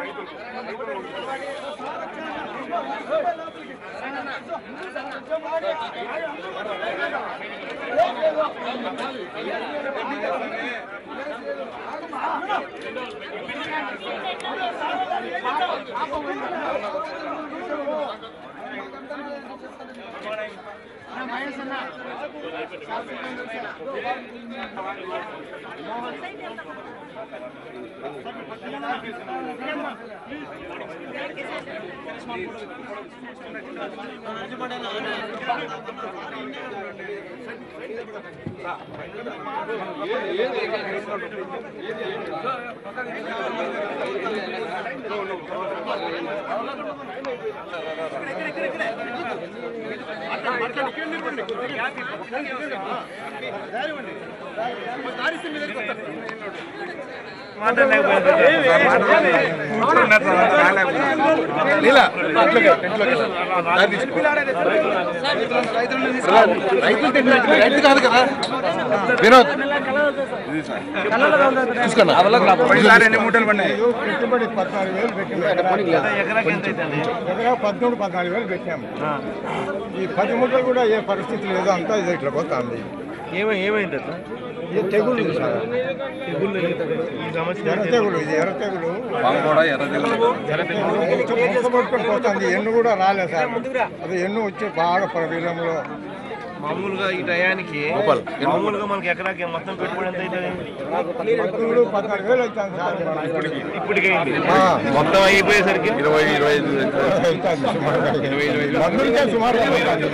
రైతు కాదు కదా వినోద్ తీసుకున్నా ఎన్ని మూటలు పడినాయి పెట్టుబడి పద్నాలుగు వేలు పెట్టింది ఎకరా పద్మూడు పద్నాలుగు వేలు పెట్టాము ఈ పది ముక్కలు కూడా ఏ పరిస్థితి లేదో అంతా ఇది ఇట్లా పోతుంది ఏమైంది అట్లా ఇది తెగులు ఇది సార్ తెగుళ్ళు ఈ సమస్య ఎర్ర తెగులు ఇది ఎర్ర తెగులు కూడా ఎర్ర తెగులు మొక్క పట్టుకొని పోతుంది ఎన్ను కూడా రాలేదు సార్ అది ఎన్ను వచ్చి బాగా ప్రవీణంలో మామూలుగా ఈ టయానికి మామూలుగా మనకి ఎకరాకి మొత్తం పెట్టుబడి ఎంత అవుతుంది పద్మూడు పద్నాలుగు వేలు అవుతుంది సార్ ఇప్పటికి ఇప్పటికైంది ఆ. మొత్తం అయిపోయేసరికి ఇరవై ఇరవై ఐదు అవుతుంది సుమారుగా. మందులకే సుమారుగా అవుతుంది.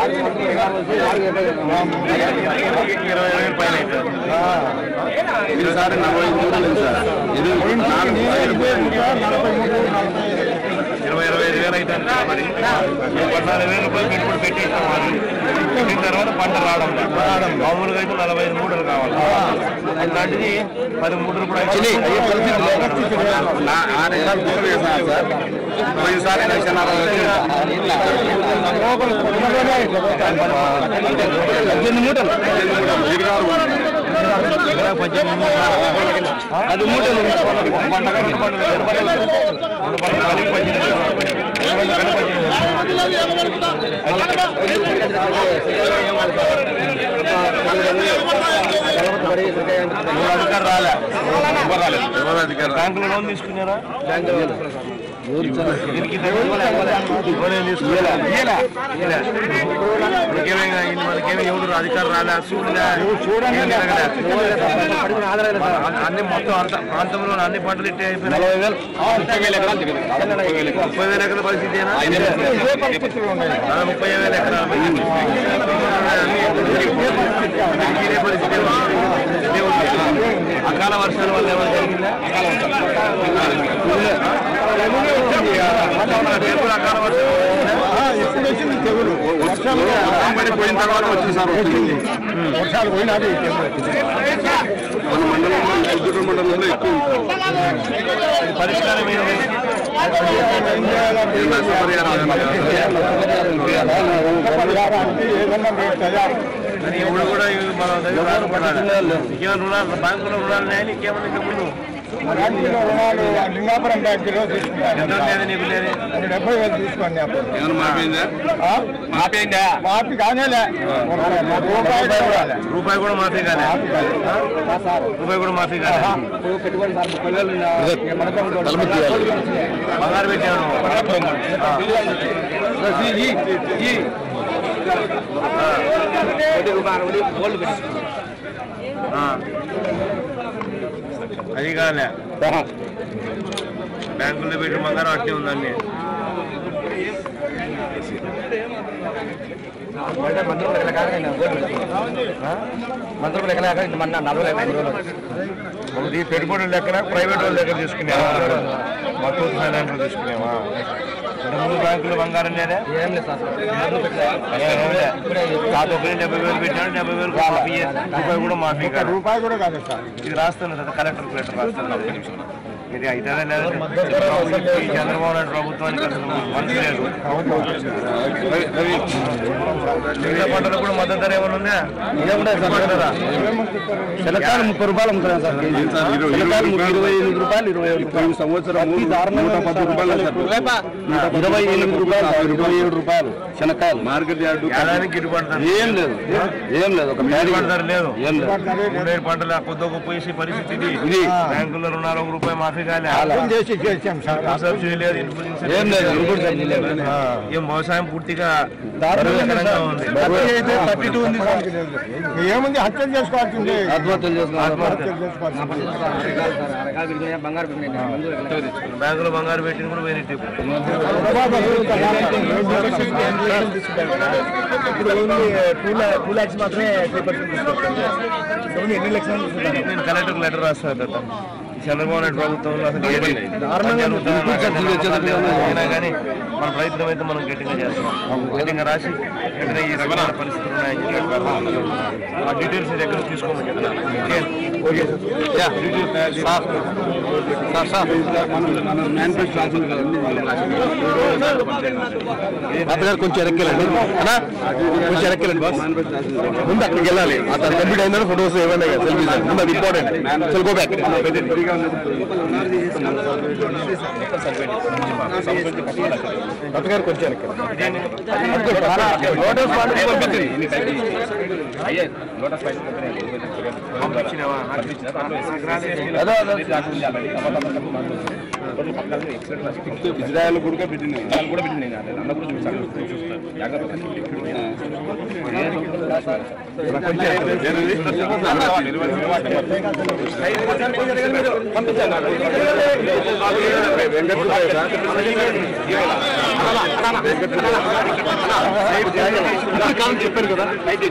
ఇరవై వేలు పైన అవుతుంది ఈసారి నలభై మూడు ఉంది సార్ ఇది నాలుగు నేను ఉపయోగించా నలభై మూడు నలభై ఐదు. ఇరవై ఇరవై ఐదు వేలు అవుతుంది మరి పద్నాలుగు వేల రూపాయలు పెట్టుబడి పెట్టేస్తాం మరి పెట్టిన తర్వాత పంట రావడం లేదు. మామూలుగా అయితే నలభై ఐదు మూటలు కావాలి అలాంటిది పది మూటలు కూడా చిని, అయ్యే పరిస్థితి లేదు. నా- ఆరు ఎకరాలు భూమి వేసినారు సార్ పోయినసారి లక్షన్నర పద్దెనిమిది మూటలు పద్దెనిమిది మూటలు ఇది కాదు అది మూటలు పంట కలిపి పంట రెండు పంటలు కలిపి పద్దెనిమిది రెండు పంటలు కలిపి పద్దెనిమిది మూడు అధికారులు రాలే ఎవరు రాలేదు ఎవరు అధికారులు బ్యాంకులో లోన్ తీసుకున్నారా దీనికి లోన్ తీసుకున్నారా మనకేమైనా మనకేమీ ఎవరు అధికారులు రాలే చూడలే చూడండి అన్ని మొత్తం అంత ప్రాంతంలో అన్ని పంటలు ఇట్టే అయిపోయినాయి ముప్పై వేల ఎకరాలు దిగింది. ముప్పై వేల ఎకరాల పరిస్థితి ఏనా? ఇదే పరిస్థితులు ఉన్నాయి ఆ, ముప్పై వేల ఎకరాలు ఇదే పరిస్థితి ఇదే ఉంది. అకాల వర్షాల వల్ల ఏమైనా జరిగిందా రేపు అకాల వర్షాలు ఆ, ఎప్పుడు వచ్చింది తెగులు వర్షాలు వర్షం పడిపోయిన తర్వాత వచ్చింది సార్ వచ్చింది వర్షాలు పోయినది ఈ తెగులు వచ్చింది. మన మండలంలో ఎగ్జిక్యూటివ్ మండలంలో ఎక్కువ ఉంది. ఇది పరిష్కారం ఏంటి ఏం చేయాలంటే ఇది నష్టపరిహారం పరిహారానికి ఏదన్నా మీరు తయారు మరి ఇప్పుడు కూడా ఇవి మన దగ్గర రాకపోవడాలి. ఇంకేమైనా రుణాలు బ్యాంకులో రుణాలు ఉన్నాయని ఇంకేమైనా ఇంకా ముందు బ్యాంకులో రుణాలు లింగాపురం బ్యాంకులో తీసుకుంటాను ఎంత లేదు నీకు లేదు ఒక డెబ్బై వేలు తీసుకోండి అప్పుడు ఏమైనా మాపోయిందా ఆ? మాపోయిందా మాఫీ కానేలే ఒక రూపాయి కూడా రాలే. రూపాయి కూడా మాఫీ కాలే రూపాయి కూడా మాఫీ కాలే బంగారు పెట్టాను ఆ. అది కాలే బ్యాంకుల్లో పెట్టి బంగారం అట్టే ఉందండి ఇది పెట్టుబడుల లెక్కన ప్రైవేట్ వాళ్ళ దగ్గర తీసుకునేవా మత్తూరు ఫైనాన్స్ తీసుకునేవా ఇంత ముందు బ్యాంకులో బంగారం లేదా ఏం లేదు కాదు ఒకరి డెబ్బై వేలు పెట్టాడు డెబ్బై వేలు మాఫీ రూపాయి కూడా మాఫీ ఒక కాదు రూపాయి కూడా కాదు సార్ ఇది రాస్తాను కదా కలెక్టర్ లెటర్ రాస్తాను ఒక్క నిమిషం ఇది అయితే లేదు ఈ చంద్రబాబు నాయుడు ప్రభుత్వానికి అసలు మనసు లేదు మిగతా పంటలకు కూడా మద్దతు ధర ఏమైనా ఉందా పంటరా? శనక్కాయలు ముప్పై రూపాయలు అమ్ముతున్నాం సార్ కేజీ. శనక్కాయలు ముప్పై- ఇరవై ఎనిమిది రూపాయలు ఇరవై ఏడు రూపాయలు సంవత్సరం ప్రతి దారుణంగా నూట పది రూపాయలు సార్ ఇరవై ఎనిమిది రూపాయలు సార్, ఇరవై ఏడు రూపాయలు శనక్కాయలు మార్కెట్ యార్డు ఏడాదికి గిట్టుబాటు ధర ఏం లేదు ఏం లేదు ఒక బ్యాగ్ గిట్టుబాటు ధర లేదు ఏం లేదు ఉండేది పంటల కొద్ది గొప్ప వేసే పరిస్థితి ఇది ఇది. బ్యాంకుల్లో రుణాలు ఒక రూపాయి మాఫీ కాలే ఫోన్ చేసి చేసాం సార్ సబ్సిడీ లేదు ఇన్పుట్ ఇన్సెంటివ్ ఏం లేదు ఇంకోటి సబ్సిడీ లేదు. ఏం వ్యవసాయం పూర్తిగా బరువుకరంగా ఉంది థర్టీ టూ ఉంది సార్. ఏముంది హత్యలు చేసుకోవాల్సిందే ఆత్మహత్యలు చేసుకున్నారు హత్యలు చేసుకోవాల్సిందే బ్యాంకులో బంగారు పెట్టిన కూడా పోయినట్టు ఇప్పుడు. ఇప్పుడు ఓన్లీ టూ టూ ల్యాక్స్ మాత్రమే త్రీ పర్సెంట్ ఓన్లీ ఎన్ని లక్షలు నేను కలెక్టర్ లెటర్ రాస్తాను అట్లా. ఈ చంద్రబాబు నాయుడు ప్రభుత్వంలో అసలు ఏది దారుణంగా జరుగుతుందో ఇంప్రూవ్ నాకు చేయాలి, అసలు చేయాలి, చేయాలి. అయినా కానీ మన ప్రయత్నం అయితే మనం గట్టిగా చేస్తాం గట్టిగా రాసి వెంటనే ఈ రకమైన పరిస్థితులు ఉన్నాయని చెప్పి ఆ డీటెయిల్స్ దగ్గర తీసుకోమని చెప్తాను okay okay yeah sir sir sir అత్తగారు కొంచెం ఎరక్కెళ్ళండి అన్నా కొంచెం ఎరక్కెళ్ళండి బాస్ ముందు అక్కడికి వెళ్ళాలి అతను కంప్లీట్ అయిందని ఫోటోస్ ఏమన్నా సెల్ఫీస్ ముందు అది ఇంపార్టెంట్ చల్ గో బ్యాక్ అత్తగారు కొంచెం లోటస్ పాండ్ పంపించండి పంపించినావా అదో అదో ఇజ్రాయల్ కూడా పెట్టినాయి చెప్పారు కదా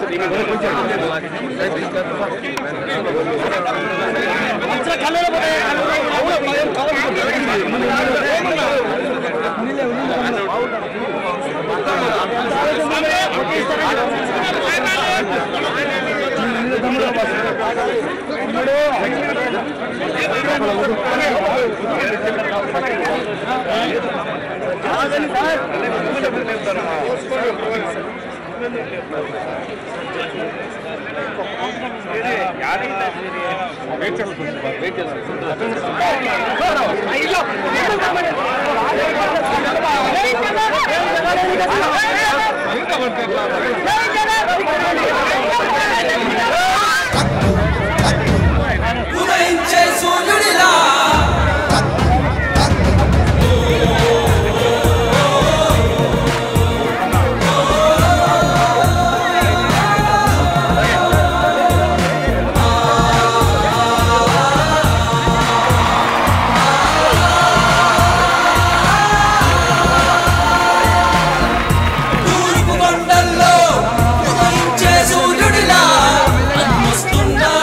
ఉదయించే సూర్యుడిలా తూర్పు కొండల్లో ఉదయించే సూర్యుడిలా అన్వస్తున్నా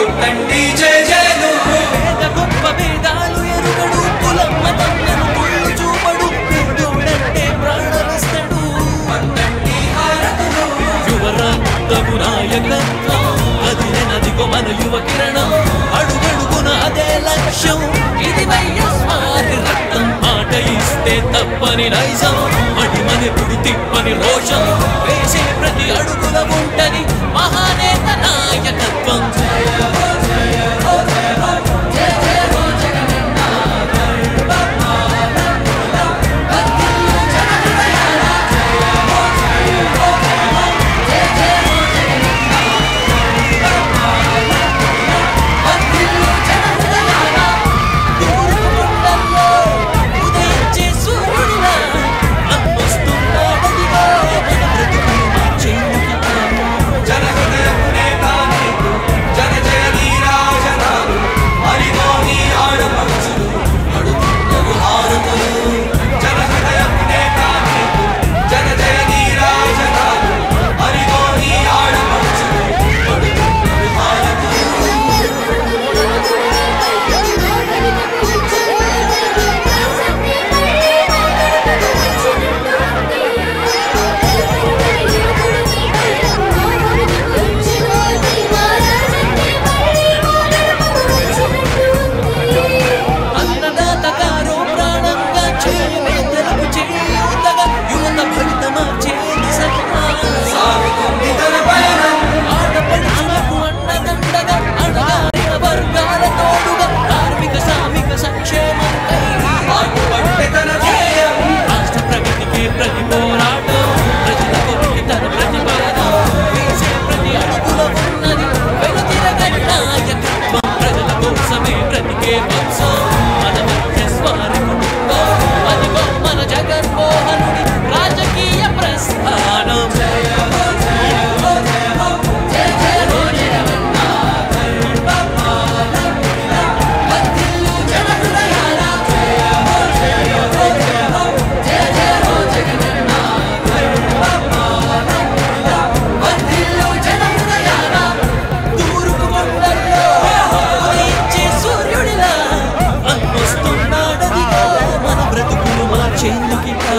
కొట్టండి జయ జయలు వేద గొప్ప వేదాలు ఎరుగడు కులం మతం కుళ్ళు చూపడు దేవుడంటే ప్రాణమిస్తడు వందండి హారతులు యువరక్తము నాయకత్వం అదిలే నదిగో మన యువ కిరణం అడుగడుగున అదే లక్ష్యం ఇది వైఎస్ఆర్ రక్తం మాట ఇస్తే తప్పని నైజం అడిమనెప్పుడు తిప్పని రోషం వేసే ప్రతి అడుగుల ఉంటది మహానేత నాయకత్వం గుండెల్లో ఉదయించే సూర్యుడిలా నమ్మొస్తున్నాడదిగో మన బ్రతుకులు మార్చేందుకిలా. జనహృదయపు నేత నీకు జన జయ నీరాజనాలు హరిగో నీ ఆడపడుచులు అడుగున్నవు హారతులు జనహృదయపు నేత నీకు జన జయ నీరాజనాలు హరిగో నీ ఆడపడుచులు అడుగున్నవు హారతులు అన్నదాత గారు ప్రాణంగా చేయమే తెలుగు చేయుతగా యువత భవిత మార్చే దిశగా సాగుతుంది తన పయనం ఆడపడుచులకు అండదండగా అణగారిన వర్గాల తోడుగా కార్మిక శ్రామిక సంక్షేమంకై పాటుపట్టే తన ధ్యేయం రాష్ట్ర ప్రగతికి ప్రతి పోరాటం ప్రజల కొరికి తన ప్రతిపాదం వేసే ప్రతి అడుగులో ఉన్నది వెనుతిరగని నాయకత్వం ప్రజల కోసమే బ్రతికే వంశం మన వైఎస్వారి కుటుంబం అదిగో మన జగన్మోహనుడి రాజకీయ ప్రస్థానం తూర్పు కొండల్లో ఉదయించే సూర్యుడిలా అన్నొస్తున్నాడదిగో మన బ్రతుకులు మార్చేందుకిలా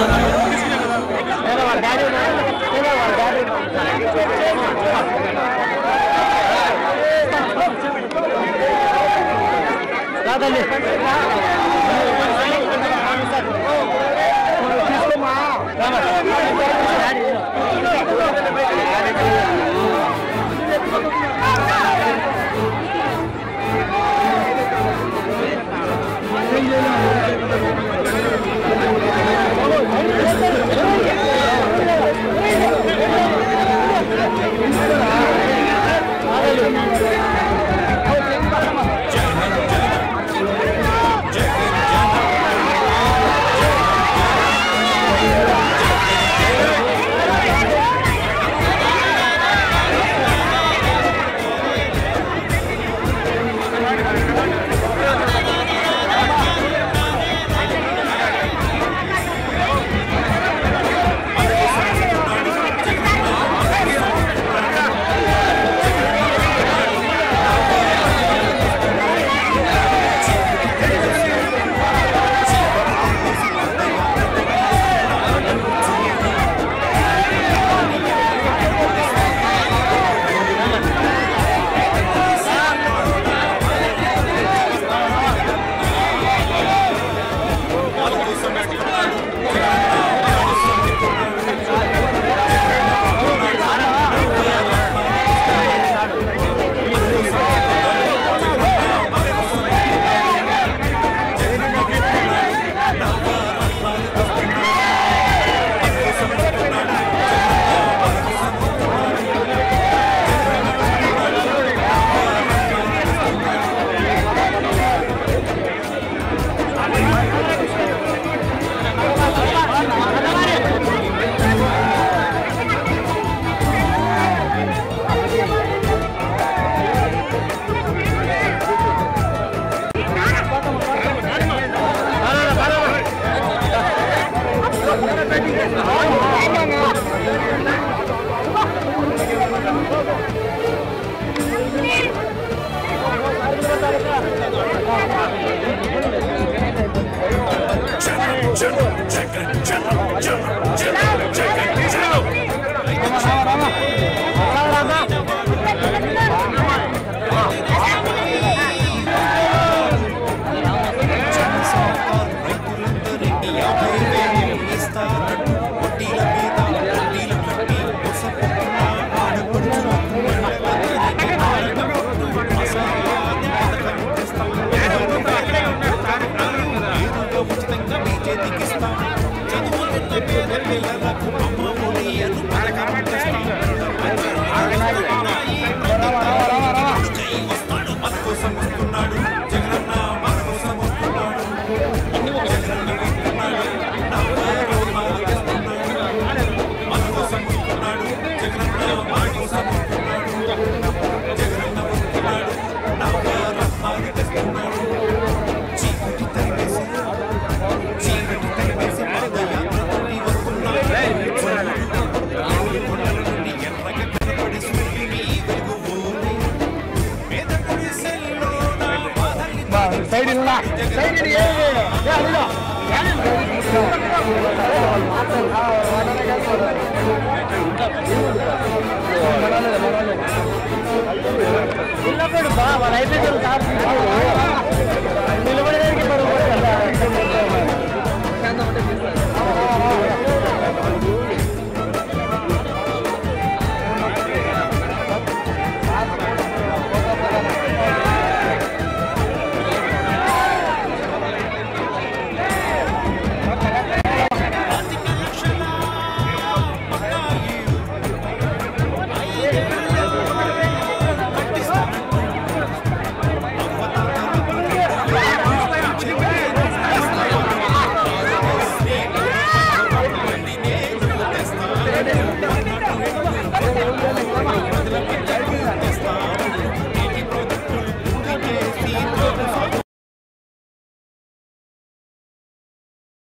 నీ